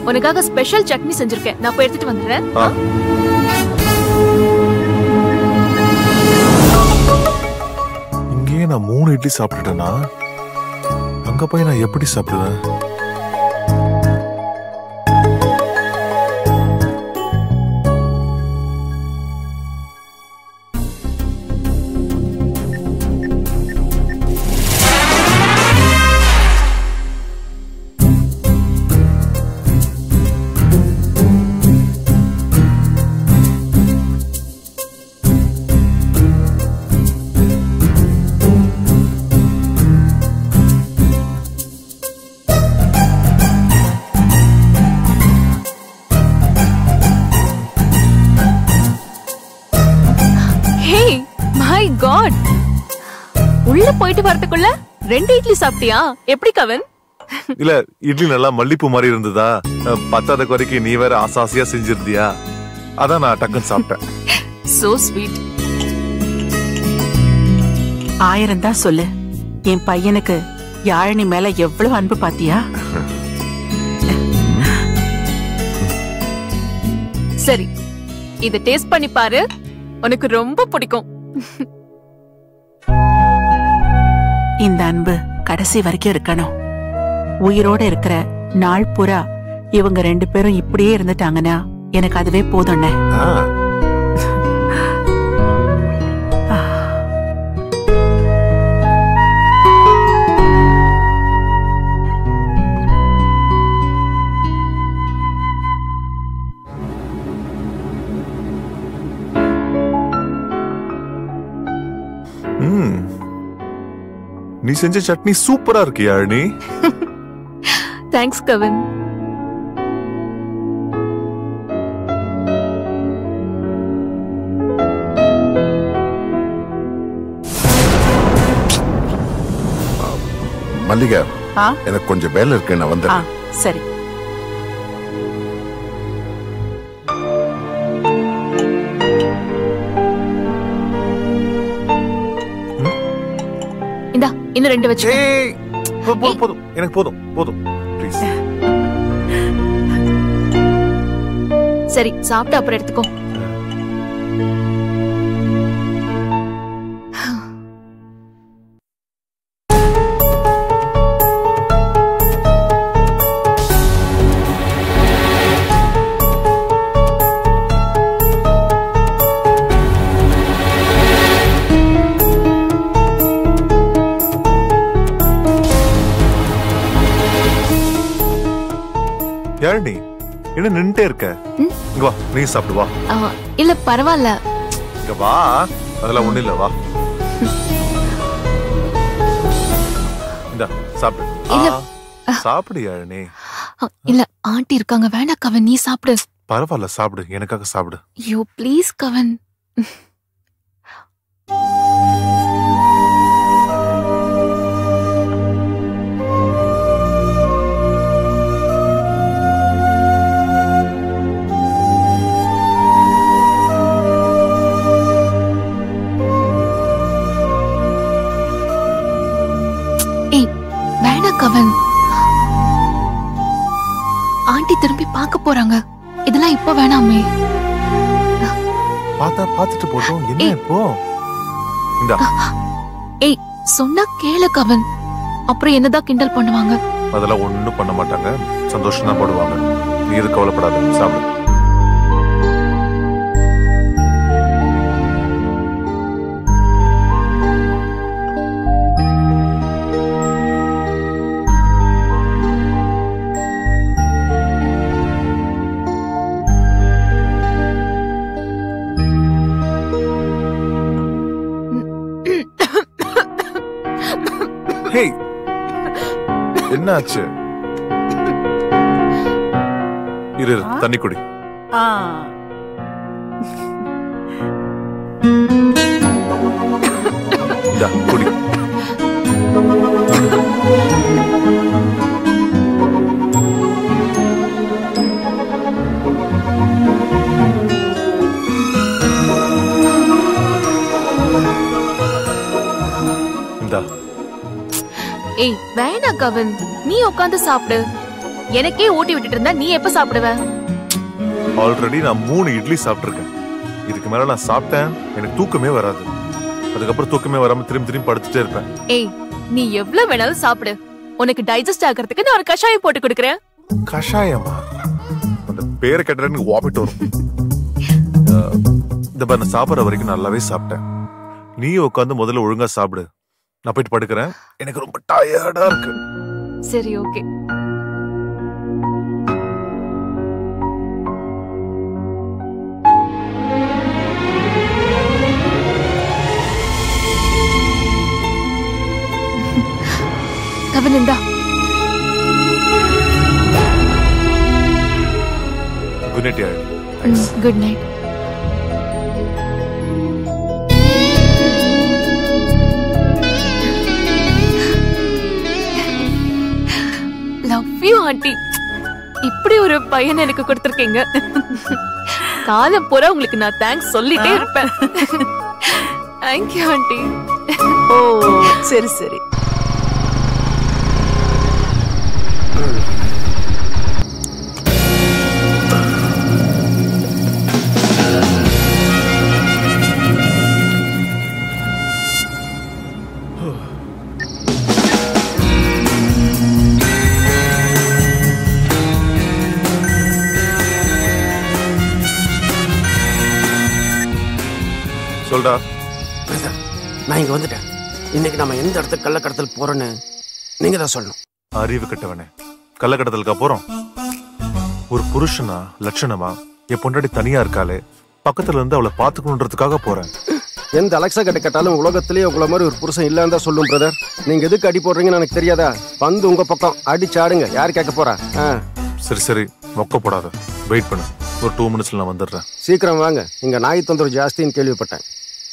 உனக்காக ஸ்பெஷல் சட்னி செஞ்சிருக்கேன் நான் போய் எடுத்துட்டு வந்துடுறேன் ஆ. இங்கேயே நான் மூணு இட்லி சாப்பிட்டுட்டேனா அங்க போய் நான் எப்படி சாப்பிடுவேன் ஹே மை காட் உள்ள போயிட்டு வரதுக்குள்ள ரெண்டு இட்லி சாப்பிட்டியா எப்படி கவன் இல்ல இட்லி நல்லா மல்லிப்பூ மாதிரி இருந்ததா அஹ், பத்தாத குறைக்கு நீ வேற ஆசாசியா செஞ்சிருந்தியா அதான் நான் டக்குன்னு சாப்பிட்டேன் சோ ஸ்வீட் ஆயிரம் தான் சொல்லு என் பையனுக்கு யாழினி மேல எவ்வளவு அன்பு பாத்தியா சரி இத டேஸ்ட் பண்ணி பாரு உனக்கு ரொம்ப பிடிக்கும் இந்த அன்பு கடைசி வரைக்கும் இருக்கணும் உயிரோட இருக்கிற நாள் பூரா இவங்க ரெண்டு பேரும் இப்படியே இருந்துட்டாங்கன்னா எனக்கு அதுவே போதும்ண்ணே ஆ, ம். நீ செஞ்ச சட்னி சூப்பரா இருக்கு யாழினி தேங்க்ஸ் கவன் மல்லிகா ஆ எனக்கு கொஞ்சம் வேலை இருக்கு நான் ஆ வந்துடுறேன் சரி இந்தா இன்னும் ரெண்டு வச்சு ஏய், போ- போதும் போதும் எனக்கு போதும் போதும் ப்ளீஸ் சரி சாப்பிட்டு அப்புறம் எடுத்துக்கோ யாழினி என்ன நின்னுட்டே இருக்க ம்? இங்க வா நீ சாப்பிடு வா ஆ, இல்ல பரவாயில்ல இங்க வா அதெல்லாம் ஒண்ணு இல்ல வா இந்தா சாப்பிடு இல்ல. ஆ, சாப்பிடு யாழினி ஆ, இல்ல ஆண்டி இருக்காங்க வேணா கவன் நீ சாப்பிடு பரவாயில்ல சாப்பிடு எனக்காக சாப்பிடு ஐயோ ப்ளீஸ் கவன் ஏய் வேணா கவன் ஆண்டி திரும்பி பார்க்க போறாங்க இதெல்லாம் இப்ப வேணாமே பார்த்தா பார்த்துட்டு போட்டோம் என்ன ஏய். இப்போ இந்தா ஏய் சொன்னா கேளு கவன் அப்புறம் என்னதான் கிண்டல் பண்ணுவாங்க அதெல்லாம் ஒண்ணும் பண்ண மாட்டாங்க சந்தோஷம் தான் படுவாங்க நீ எது கவலைப்படாத சாப்பிடு ஹேய் என்னாச்சு இரு இரு, தண்ணி குடி ஆ இந்தா குடி இந்தா ஏய் வேணா கவன் நீ உட்காந்து சாப்பிடு எனக்கே ஊட்டி விட்டுட்டு இருந்தா நீ எப்ப சாப்பிடுவ ஆல்ரெடி நான் மூணு இட்லி சாப்பிட்டிருக்கேன் இதுக்கு மேல நான் சாப்பிட்டேன் எனக்கு தூக்கமே வராது அதுக்கப்புறம் தூக்கமே வராம திரும்பி திரும்பி படுத்துட்டே இருப்பேன் ஏய் நீ எவ்வளவு வேணாலும் சாப்பிடு உனக்கு டைஜஸ்ட் ஆகிறதுக்கு நான் ஒரு கஷாயம் போட்டு கொடுக்கறேன் கஷாயமா அந்த பேரை கேட்டாலே எனக்கு வாமிட் வரும் அஹ், இந்த பாரு நான் சாப்பிட்ற வரைக்கும் நல்லாவே சாப்பிட்டேன் நீ உட்காந்து முதல்ல ஒழுங்கா சாப்பிடு நான் போயிட்டு படுக்கிறேன் எனக்கு ரொம்ப டயர்டா இருக்கு சரி ஓகே கவின் இந்தா good night Yazh good night love you aunty இப்படி ஒரு பையன் எனக்கு கொடுத்திருக்கீங்க காலம் பூரா உங்களுக்கு நான் தேங்க்ஸ் சொல்லிட்டே இருப்பேன் தேங்க்யூ ஆண்டி ஓ சரி சரி சொல்டா பிரதர் நான் இங்க வந்துட்டேன் இன்னைக்கு நம்ம எந்த இடத்துக்கு கள்ளக்கடத்தல் போறோன்னு நீங்க தான் சொல்லணும் அறிவு கட்டவனே கள்ளக்கடத்தலுக்கு அப்புறம் ஒரு புருஷனா லட்சணமா என் பொண்டாடி தனியா இருக்காளே பக்கத்துல இருந்து அவளை பாத்துக்கணுன்றதுக்காக போறேன் எந்த அலெக்சா கிட்ட கேட்டாலும் உலகத்திலேயே உங்களை மாதிரி ஒரு புருஷன் இல்லன்னு தான் சொல்லும் பிரதர் நீங்க எதுக்கு அடி போடுறீங்கன்னு எனக்கு தெரியாதா பந்து உங்க பக்கம் அடிச்சாடுங்க யார் கேட்க போறா ஆ, சரி சரி மொக்க போடாத வெயிட் பண்ணு ஒரு டூ மினிட்ஸ்ல நான் வந்துடுறேன் சீக்கிரம் வாங்க இங்க நாய் தொந்தரவு ஜாஸ்தின்னு கேள்விப்பட்டேன்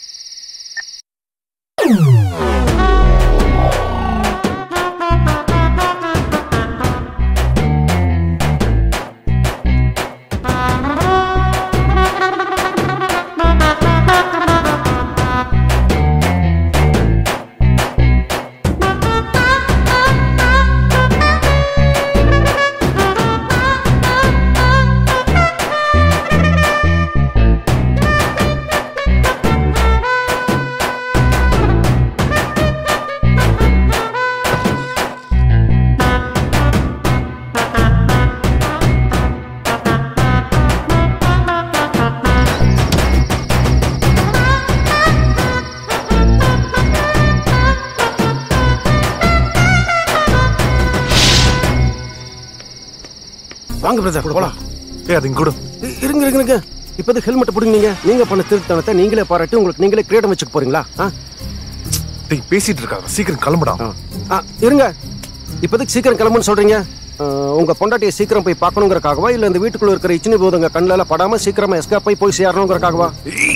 வாங்க பிரதர் போலாம் ஏய் அது இங்க கூட இ- இருங்க இருங்க இருங்க இப்போது ஹெல்மெட் பிடிங்க நீங்க பண்ண திருத்தனத்தை நீங்களே பாராட்டி உங்களுக்கு நீங்களே கிரீடம் வச்சுக்க போறீங்களா ஆ? டேய் பேசிட்டு இருக்காங்க சீக்கிரம் கிளம்புடா ஆ. ஆ, இருங்க இப்போதைக்கு சீக்கிரம் கிளம்புன்னு சொல்றீங்க ஆ, உங்க பொண்டாட்டியை சீக்கிரம் போய் பார்க்கணுங்கிறக்காகவா இல்ல இந்த வீட்டுக்குள்ள இருக்கிற இச்சினி போதுங்க கண்ணில படாம சீக்கிரமா எஸ்கேப் போய் போய் சேரணுங்கிறக்காகவா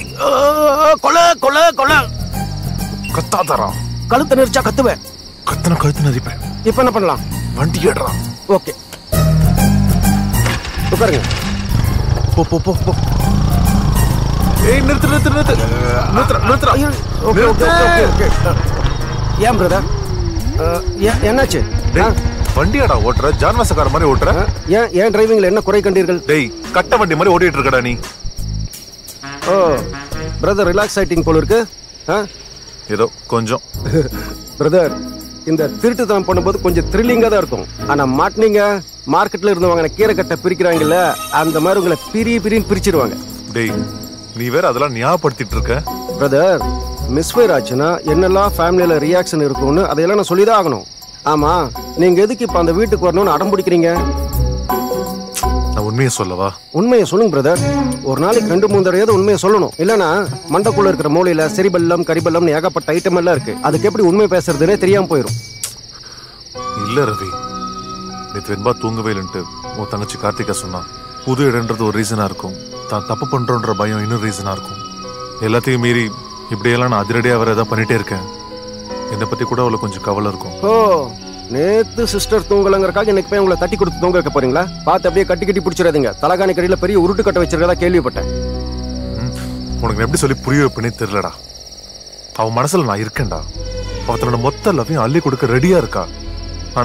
கொலை கொலை கொலை கத்தாதரா கழுத்தை நெரிச்சா கத்துவேன் கத்தன கழுத்து நதிப்பேன் இப்போ என்ன பண்ணலாம் வண்டி ஏடுறா ஓகே உட்காருங்க போ போ போ போ ஏய் நிறுத்து நிறுத்து நிறுத்து நிறுத்துறா நிறுத்துறா ஐயோ, okay okay okay okay okay ஏன் பிரதர் என்னாச்சு டேய் ஆ, வண்டியாடா ஓட்டுற ஜான்வாசக்கார மாதிரி ஓட்டுற ஆ, ஏன் ஏன் டிரைவிங்ல என்ன குறை கண்டீர்கள் டேய் கட்ட வண்டி மாதிரி ஓடிட்டு இருக்கடா நீ ஓ பிரதர் ரிலாக்ஸ் ஆயிட்டிங் போல இருக்கு ஆ ஏதோ கொஞ்சம் பிரதர் இந்த திருட்டுத்தனம் பண்ணும்போது கொஞ்சம் த்ரில்லிங்கா தான் இருக்கும் ஆனா மாட்டினீங்க மார்க்கெட்ல இருந்து வாங்கின கீரை கட்டை பிரிக்கிறாங்கல்ல அந்த மாதிரி உங்களை பிரி பிரின்னு பிரிச்சிருவாங்க டேய் நீ வேற அதெல்லாம் ஞாபகப்படுத்திட்டு இருக்க பிரதர் மிஸ்ஃபயர் ஆச்சுன்னா என்னெல்லாம் ஃபேமிலியில ரியாக்ஷன் இருக்கும்னு அதையெல்லாம் நான் சொல்லிதான் ஆகணும் ஆமா நீங்க எதுக்கு இப்ப அந்த வீட்டுக்கு வரணும்னு அடம் பிடிக்கிறீங்க நான் உண்மையை சொல்லவா உண்மையை சொல்லுங்க பிரதர் ஒரு நாளைக்கு ரெண்டு மூணு தடவையாவது உண்மையை சொல்லணும் இல்லனா மண்டக்குள்ள இருக்கிற மூலையில செரிபல்லம் கரிபல்லம்னு ஏகப்பட்ட ஐட்டம் எல்லாம் இருக்கு அதுக்கு எப்படி உண்மை பேசுறதுனே தெரியாம போயிடும் இல்ல ரவி நேத்து வெண்பா தூங்கவே இல்லைன்ட்டு உன் தங்கச்சி கார்த்திகா சொன்னான் புது இடம்ன்றது ஒரு ரீசனா இருக்கும் தான் தப்பு பண்றோன்ற பயம் இன்னொரு ரீசனா இருக்கும் எல்லாத்தையும் மீறி இப்படியெல்லாம் நான் அதிரடியா வேற ஏதாவது பண்ணிட்டே இருக்கேன் என்னை பத்தி கூட அவளுக்கு கொஞ்சம் கவலை இருக்கும் ஓ நேத்து சிஸ்டர் தூங்கலங்கறக்காக இன்னைக்கு போய் உங்களை தட்டி கொடுத்து தூங்க வைக்க போறீங்களா பார்த்து அப்படியே கட்டி கட்டி பிடிச்சிடாதீங்க தலகாணி கடியில பெரிய உருட்டு கட்ட வச்சிருக்கதா கேள்விப்பட்டேன் ம், உனக்கு நான் எப்படி சொல்லி புரிய வைப்பேனே தெரியலடா அவன் மனசுல நான் இருக்கேன்டா அவ தன்னோட மொத்த லவ்வையும் அள்ளி கொடுக்க ரெடியா இருக்கா ஆனா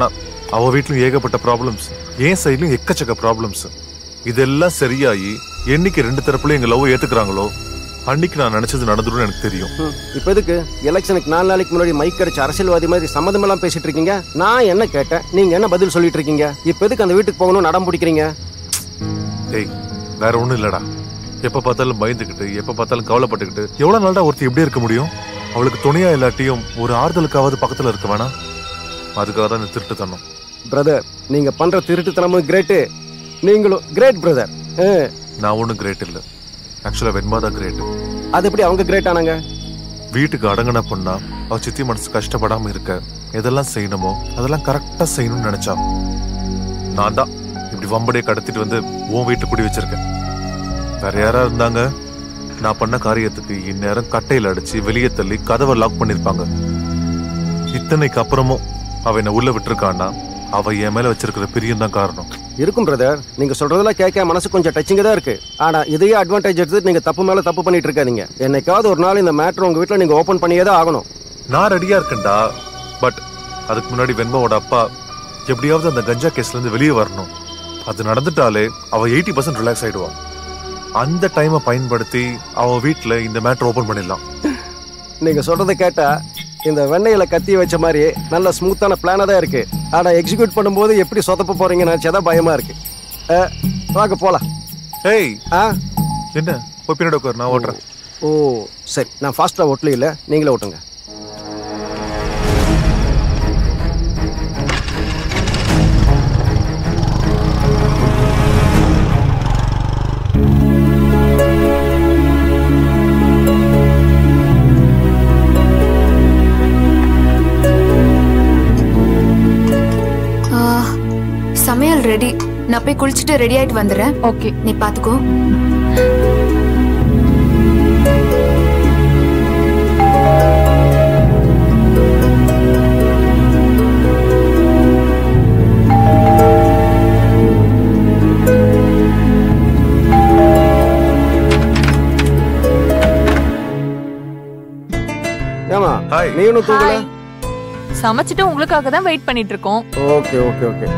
அவ வீட்லயும் ஏகப்பட்ட ப்ராப்ளம்ஸ் என் சைட்லயும் எக்கச்சக்க ப்ராப்ளம்ஸ் இதெல்லாம் சரியாயி என்னைக்கு ரெண்டு தரப்புலயும் எங்க லவ் ஏத்துக்கிறாங்களோ அன்னைக்கு நான் நினைச்சது நடந்துடும் எனக்கு தெரியும் ம், இப்ப எதுக்கு எலெக்ஷனுக்கு நாலு நாளைக்கு முன்னாடி மைக் அடிச்ச அரசியல்வாதி மாதிரி சம்மதம் எல்லாம் பேசிட்டு இருக்கீங்க நான் என்ன கேட்டேன் நீங்க என்ன பதில் சொல்லிட்டு இருக்கீங்க இப்ப எதுக்கு அந்த வீட்டுக்கு போகணும் நடம் பிடிக்கிறீங்க டேய் வேற ஒண்ணும் இல்லடா எப்ப பார்த்தாலும் பயந்துகிட்டு எப்ப பார்த்தாலும் கவலைப்பட்டுக்கிட்டு எவ்வளவு நாள்டா ஒருத்தி எப்படி இருக்க முடியும் அவளுக்கு துணையா இல்லாட்டியும் ஒரு ஆறுதலுக்காவது பக்கத்துல இருக்க வேணாம் அதுக்காக தான் இந்த திருட்டு தரணும் பிரதர் நீங்க பண்ற திருட்டுத்தனமும் கிரேட்டு நீங்களும் கிரேட் பிரதர் நான் ஒண்ணும் கிரேட் இல்ல ஆக்சுவலா வெண்மா தான் கிரேட் அது எப்படி அவங்க கிரேட் ஆனாங்க வீட்டுக்கு அடங்கின பொண்ணா அவ சித்தி மனசு கஷ்டப்படாம இருக்க எதெல்லாம் செய்யணுமோ அதெல்லாம் கரெக்டா செய்யணும்னு நினைச்சா நான் தான் இப்படி வம்படியை கடத்திட்டு வந்து உன் வீட்டு குடி வச்சிருக்கேன் வேற யாரா இருந்தாங்க நான் பண்ண காரியத்துக்கு இந்நேரம் கட்டையில அடிச்சு வெளியே தள்ளி கதவை லாக் பண்ணிருப்பாங்க இத்தனைக்கு அப்புறமும் அவ என்ன உள்ள விட்டுருக்கான்னா அவ என் மேல வச்சிருக்கிற பிரியம் தான் காரணம் இருக்கும் பிரதர் நீங்க சொல்றதெல்லாம் கேட்க மனசு கொஞ்சம் டச்சிங்க தான் இருக்கு ஆனா இதையே அட்வான்டேஜ் எடுத்து நீங்க தப்பு மேல தப்பு பண்ணிட்டு இருக்காதீங்க என்னைக்காவது ஒரு நாள் இந்த மேட்ரு உங்க வீட்ல நீங்க ஓபன் பண்ணியே தான் ஆகணும் நான் ரெடியா இருக்கேன்டா பட் அதுக்கு முன்னாடி வெண்பாவோட அப்பா எப்படியாவது அந்த கஞ்சா கேஸ்ல இருந்து வெளியே வரணும் அது நடந்துட்டாலே அவ எயிட்டி பர்சன்ட் ரிலாக்ஸ் ஆயிடுவா அந்த டைமை பயன்படுத்தி அவ வீட்ல இந்த மேட்டர் ஓபன் பண்ணிடலாம் நீங்க சொல்றதை கேட்டா இந்த வெண்ணெயில கத்தி வச்ச மாதிரி நல்ல ஸ்மூத்தான பிளானா தான் இருக்கு ஆனா எக்ஸிக்யூட் பண்ணும்போது எப்படி சொதப்ப போறீங்க நினைச்சதான் பயமா இருக்கு அஹ், வாங்க போலாம் ஏய் ஆ என்ன போய் பின்னாடி உட்காரு நான் ஓட்டுறேன் ஓ சரி நான் ஃபாஸ்டா ஓட்டல இல்ல நீங்களே ஓட்டுங்க ஆ, சமையல் ரெடி நான் போய் குளிச்சுட்டு ரெடி ஆயிட்டு வந்துடுறேன் ஓகே நீ பாத்துக்கோ ஏமா ஹாய் நீ ஒன்னும் தூங்கல ஹாய் சமைச்சிட்டு உங்களுக்காக தான் வெயிட் பண்ணிட்டு இருக்கோம் ஓகே ஓகே ஓகே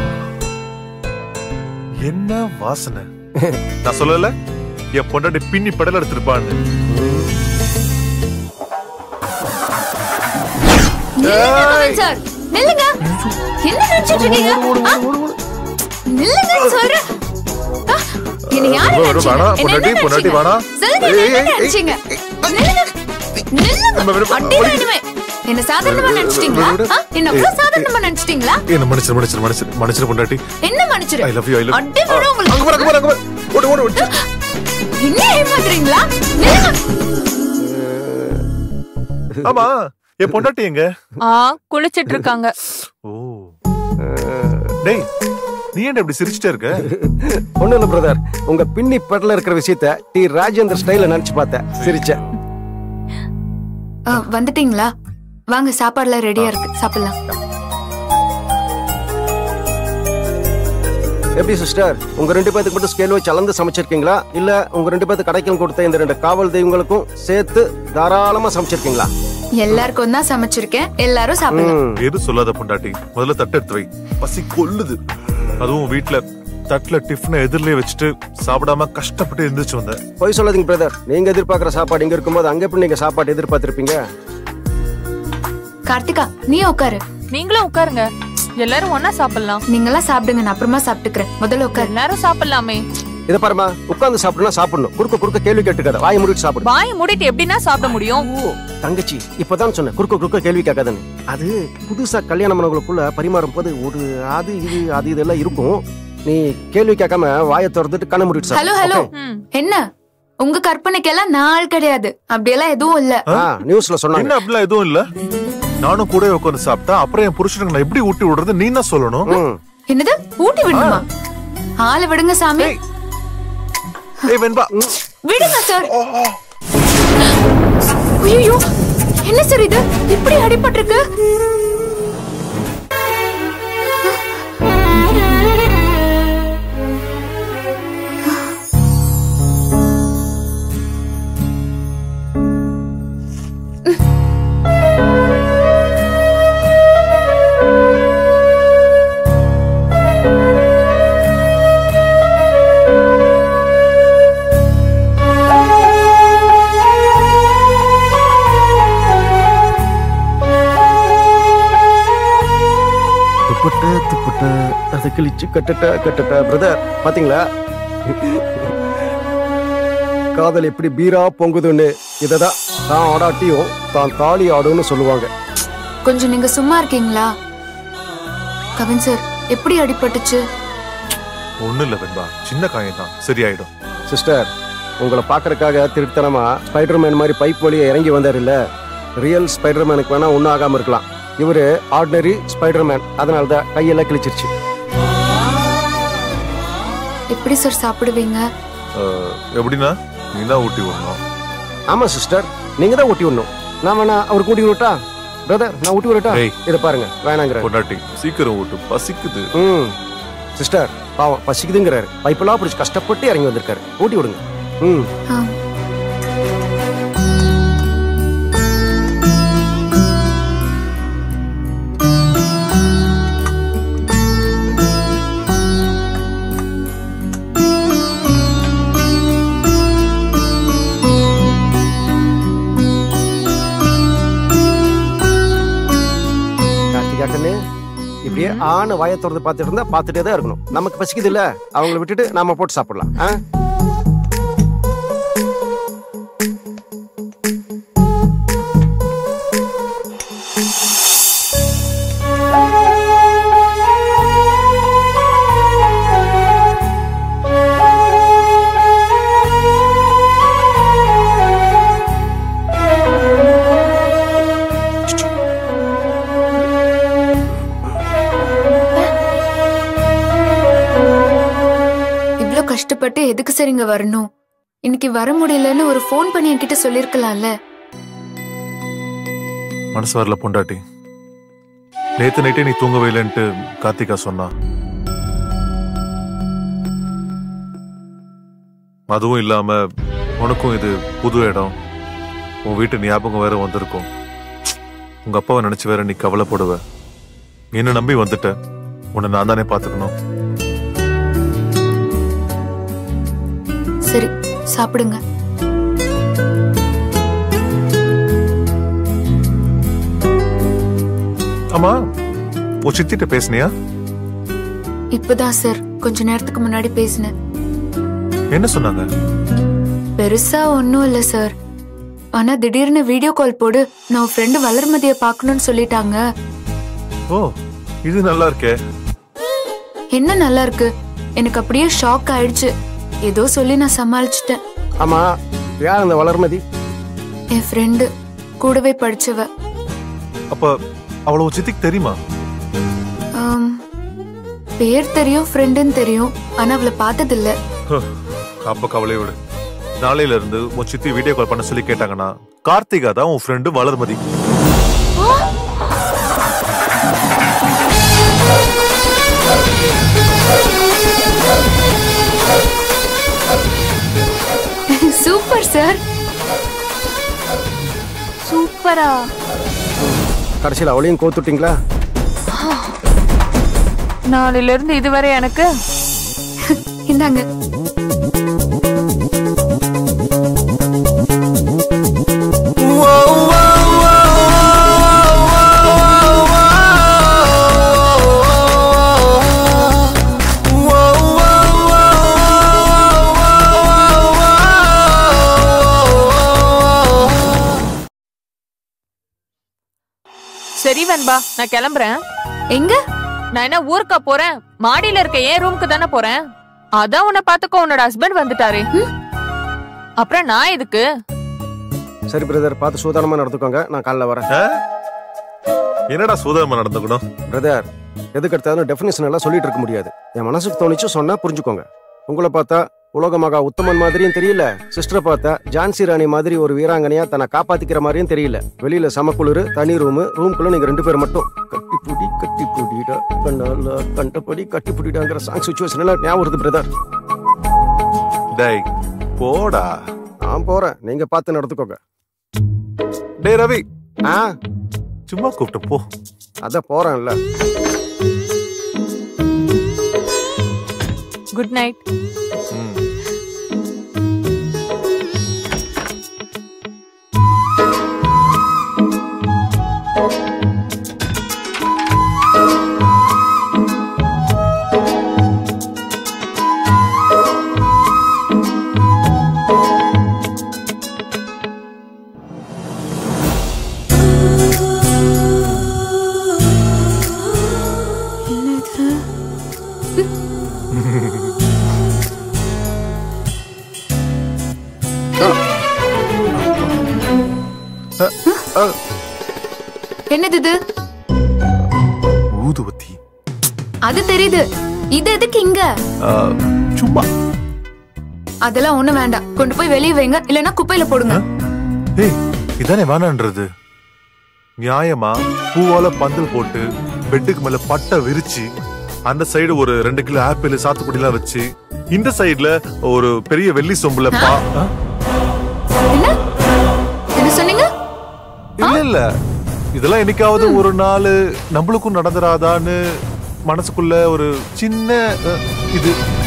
என்ன வாசனை நான் சொல்லல என் பொண்டாட்டி பின்னி படல எடுத்திருப்பான்னு நில்லுங்க சார் நில்லுங்க என்ன நினைச்சிட்டு இருக்கீங்க ஆ? நில்லுங்க சொல்றேன் ஆ, என்னை யாரு வேணாம், நினைச்சீங்க? வேணாம், என்னை பொண்டாட்டி, என்ன பொண்டாட்டி, நினைச்சீங்க? வேணாம். சொல்லுங்க, என்னை ஏய், என்ன ஏய், நினைச்சீங்க? நில்லுங்க. நில்லுங்க. விடு, அடி விடு. வேணுமே. என்ன சாதாரணமா நினைச்சிட்டீங்களா விடு, விடு. ஆ? என்ன அவ்வளவு சாதாரணமா நினைச்சிட்டீங்களா என்ன மனுஷன் மனுஷன் மனுஷன் மனுஷன் பொண்டாட்டி என்ன மன்னிச்சிரு I love you I love அடி விடு உங்களுக்கு. அங்க பாரு அங்க பாரு அங்க பாரு ஓடு ஓடு ஓடு என்ன ஏமாத்துறீங்களா நில்லுங்க. ஆமா என் பொண்டாட்டி எங்க ஆ குளிச்சிட்டு இருக்காங்க ஓ டேய் நீ என்ன இப்படி சிரிச்சிட்டே இருக்க ஒண்ணும் இல்ல பிரதர் உங்க பின்னி பெடல இருக்கிற விஷயத்த டி ராஜேந்தர் ஸ்டைல நினைச்சு பார்த்தேன் சிரிச்சேன் ஆ, வந்துட்டீங்களா வாங்க சாப்பாடுலாம் ரெடியா இருக்கு சாப்பிடலாம் எப்படி சிஸ்டர் உங்க ரெண்டு பேத்துக்கு மட்டும் ஸ்கேல் வச்சு அளந்து சமைச்சிருக்கீங்களா இல்ல உங்க ரெண்டு பேத்துக்கு கடைக்கும் கொடுத்த இந்த ரெண்டு காவல் தெய்வங்களுக்கும் சேர்த்து தாராளமா சமைச்சிருக்கீங்களா எல்லாருக்கும் தான் சமைச்சிருக்கேன் எல்லாரும் சாப்பிடலாம் ம். எது சொல்லாத பொண்டாட்டி முதல்ல தட்டு எடுத்து வை பசி கொல்லுது அதுவும் வீட்ல தட்டுல டிஃபனை எதிரிலே வச்சுட்டு சாப்பிடாம கஷ்டப்பட்டு எந்திரிச்சு வந்தேன் பொய் சொல்லாதீங்க பிரதர் நீங்க எதிர்பார்க்குற சாப்பாடு இங்க இருக்கும்போது அங்க எப்படி நீங்க சாப்பாடு எதிர்பார்த்திருப்பீங்க கார்த்திகா நீ உட்காரு நீங்களும் உட்காருங்க எல்லாரும் ஒன்னா சாப்பிடலாம் நீங்களாம் சாப்பிடுங்க நான் அப்புறமா சாப்பிட்டுக்கிறேன் முதல்ல உட்காரு எல்லாரும் சாப்பிடலாமே இதை பாருமா உட்கார்ந்து சாப்பிடணும் சாப்பிடணும் குறுக்க குறுக்க கேள்வி கேட்டுக்காத வாய் முடிட்டு சாப்பிடு வாய் மூடிட்டு எப்படின்னா சாப்பிட முடியும் ஓ, தங்கச்சி இப்பதான் சொன்னேன் குறுக்க குறுக்க கேள்வி கேட்காதன்னு அது புதுசா கல்யாணம் பண்ணவங்களுக்குள்ள பரிமாறும் போது ஒரு அது இது அது இதெல்லாம் இருக்கும் நீ கேள்வி கேட்காம வாயை திறந்துட்டு கண்ணை மூடிட்டு ஹலோ சாப்பிடு ஹலோ okay? ம். என்ன உங்க கற்பனைக்கெல்லாம் நாள் கிடையாது அப்படியெல்லாம் எதுவும் இல்ல ஆ நியூஸ்ல சொன்னாங்க என்ன அப்படிலாம் எதுவும் இல்ல நானும் கூட உட்காந்து சாப்பிட்டா அப்புறம் என் புருஷனுக்கு நான் எப்படி ஊட்டி விடுறது நீ என்ன சொல்லணும் ம். என்னது ஊட்டி விடணுமா ஆளை விடுங்க சாமி ஏய். ஏய் வெண்பா விடுங்க சார் ஐயோ என்ன சார் இது இப்படி அடிபட்டிருக்கு துப்பட்ட துப்பட்ட அதை கிழிச்சு கட்டட்ட கட்டட்ட பிரதர் பாத்தீங்களா காதல் எப்படி பீரா பொங்குதுன்னு இததான் தான் ஆடாட்டியும் தான் தாலி ஆடும்னு சொல்லுவாங்க கொஞ்சம் நீங்க சும்மா இருக்கீங்களா கவின் சார் எப்படி அடிபட்டுச்சு ஒண்ணும் இல்ல வெண்பா சின்ன காயம் தான் சரியாயிடும் சிஸ்டர் உங்களை பார்க்கறதுக்காக திருத்தனமா ஸ்பைடர்மேன் மாதிரி பைப் வழியா இறங்கி வந்தார் இல்ல ரியல் ஸ்பைடர்மேனுக்கு வேணா ஒன்றும் ஆகாம இருக்கலாம் இவரு ஆர்டினரி ஸ்பைடர்மேன் அதனால தான் கையெல்லாம் கிழிச்சிருச்சு எப்படி சார் சாப்பிடுவீங்க அஹ், எப்படின்னா நீ தான் ஊட்டி விடணும் ஆமா சிஸ்டர் நீங்க தான் ஊட்டி விடணும் நான் வேணா அவருக்கு ஊட்டி விட்டா பிரதர் நான் ஊட்டி விடட்டா ஏய். இதை பாருங்க வேணாங்கிற பொண்டாட்டி சீக்கிரம் ஊட்டு பசிக்குது ம் சிஸ்டர் பாவம் பசிக்குதுங்கிறாரு பைப்பெல்லாம் பிடிச்சி கஷ்டப்பட்டு இறங்கி வந்திருக்காரு ஊட்டி விடுங்க ம் ஆ. கார்த்திகா கண்ணு இப்படியே ஆன வாயை திறந்து பார்த்துட்டு இருந்தா பார்த்துட்டே தான் இருக்கணும் நமக்கு பசிக்குது இல்ல அவங்கள விட்டுட்டு நாம போட்டு சாப்பிடலாம் ஆ இவ்ளோ கஷ்டப்பட்டு எதுக்கு சரிங்க வரணும் இன்னைக்கு வர முடியலன்னு ஒரு ஃபோன் பண்ணி என்கிட்ட சொல்லிருக்கலாம்ல மனசு வரல பொண்டாட்டி நேத்து நைட்டே நீ தூங்கவே இல்லைன்ட்டு கார்த்திகா சொன்னா அதுவும் இல்லாம உனக்கும் இது புது இடம் உன் வீட்டு ஞாபகம் வேற வந்திருக்கும் உங்க அப்பாவை நினைச்சு வேற நீ கவலைப்படுவ என்ன நம்பி வந்துட்ட உன்னை நான் தானே பாத்துக்கணும் சரி சாப்பிடுங்க ஆமா உன் சித்திட்ட பேசுனியா இப்பதான் சார் கொஞ்ச நேரத்துக்கு முன்னாடி பேசினேன் என்ன சொன்னாங்க பெருசா ஒன்றும் இல்ல சார் ஆனா திடீர்னு வீடியோ கால் போடு நான் ஃப்ரெண்டு வளர்மதிய பார்க்கணும்னு சொல்லிட்டாங்க ஓ இது நல்லா இருக்கே என்ன நல்லா இருக்கு எனக்கு அப்படியே ஷாக் ஆயிடுச்சு ஏதோ சொல்லி நான் சமாளிச்சிட்டேன் ஆமா யார் அந்த வளர்மதி என் ஃப்ரெண்டு கூடவே படிச்சவ அப்ப அவ்வளவு சித்திக்கு தெரியுமா ஆம், பேர் தெரியும் ஃப்ரெண்டுன்னு தெரியும் ஆனா அவளை பார்த்ததில்ல ஹ, அப்ப கவலையை விடு நாளையில இருந்து உன் சித்தி வீடியோ கால் பண்ண சொல்லி கேட்டாங்கன்னா கார்த்திகா தான் உன் ஃப்ரெண்டு வளர்மதி சூப்பர் சார் சூப்பரா கடைசியில் அவளையும் கோத்துட்டீங்களா நாளையில இருந்து இதுவரை எனக்கு இந்தாங்க சரி வெண்பா நான் கிளம்புறேன் எங்க நான் என்ன ஊருக்கா போறேன் மாடியில இருக்க ஏன் ரூமுக்கு தானே போறேன் அதான் உன்னை பாத்துக்க உன்னோட ஹஸ்பண்ட் வந்துட்டாரு அப்புறம் நான் எதுக்கு சரி பிரதர் பார்த்து சூதானமா நடந்துக்கோங்க நான் காலைல வரேன் ஆ? என்னடா சூதாம நடந்துக்கணும் பிரதர் எதுக்கு எடுத்தாலும் டெஃபினேஷன் எல்லாம் சொல்லிட்டு இருக்க முடியாது என் மனசுக்கு தோணிச்சு சொன்னா புரிஞ்சுக்கோங்க உங்களை பார்த்தா உலகமகா உத்தமன் மாதிரியும் தெரியல சிஸ்டரை பார்த்தா ஜான்சி ராணி மாதிரி ஒரு வீராங்கனையா தன்னை காப்பாத்திக்கிற மாதிரியும் தெரியல வெளியில சமக்குளிரு தனி ரூமு ரூம்குள்ள நீங்க ரெண்டு பேர் மட்டும் கட்டி புடி கட்டி புடிடா கண்ணால கண்டபடி கட்டி புடிடாங்கிற சாங் சுச்சுவேஷன் எல்லாம் ஞாபகம் வருது பிரதர் டேய் போடா நான் போறேன் நீங்க பார்த்து நடந்துக்கோங்க டேய் ரவி ஆ சும்மா கூப்பிட்டு போ அதான் போறேன்ல குட் நைட் ம். என்னது இது ஊதுவத்தி அது தெரியுது இது எதுக்கு இங்க ஆ, சும்மா அதெல்லாம் ஒண்ணும் வேண்டாம் கொண்டு போய் வெளியே வைங்க இல்லைன்னா குப்பையில போடுங்க ஏய் இதானே வேணான்றது நியாயமா பூவால பந்தல் போட்டு பெட்டுக்கு மேல பட்டை விரிச்சு அந்த சைடு ஒரு ரெண்டு கிலோ ஆப்பிள் சாத்துக்குடி எல்லாம் வச்சு இந்த சைடுல ஒரு பெரிய வெள்ளி சொம்புல பா ஆ? என்ன என்ன சொன்னீங்க இல்ல இல்ல இதெல்லாம் என்னைக்காவது ஒரு நாள் நம்மளுக்கும் நடந்துராதான்னு மனசுக்குள்ள ஒரு சின்ன அ, இது